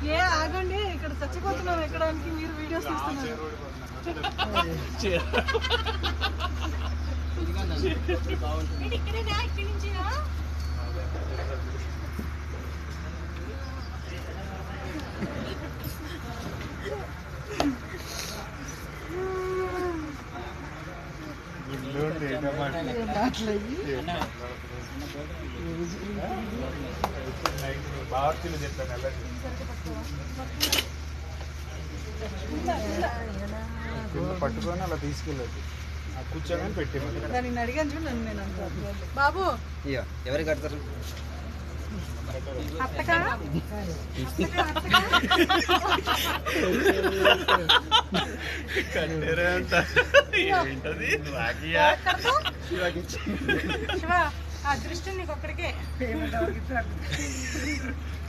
ఏ ఆగండి ఇక్కడ చచ్చిపోతున్నాం ఎక్కడానికి మీరు వీడియోస్ తీస్తున్నారు ఇక్కడేనా ఇక్కడి నుంచినా భారతీయులు చెప్పాను ఎలా కింద పట్టుకొని అలా తీసుకెళ్ళదు ఆ కూర్చోగానే పెట్టేమని దాన్ని అడిగాను చూడు నన్ను నేను అంతా బాబు ఇయ్యో ఎవరికి కడతారు అత్తకా శివ ఆ దృష్టి నీకు ఒక్కడికే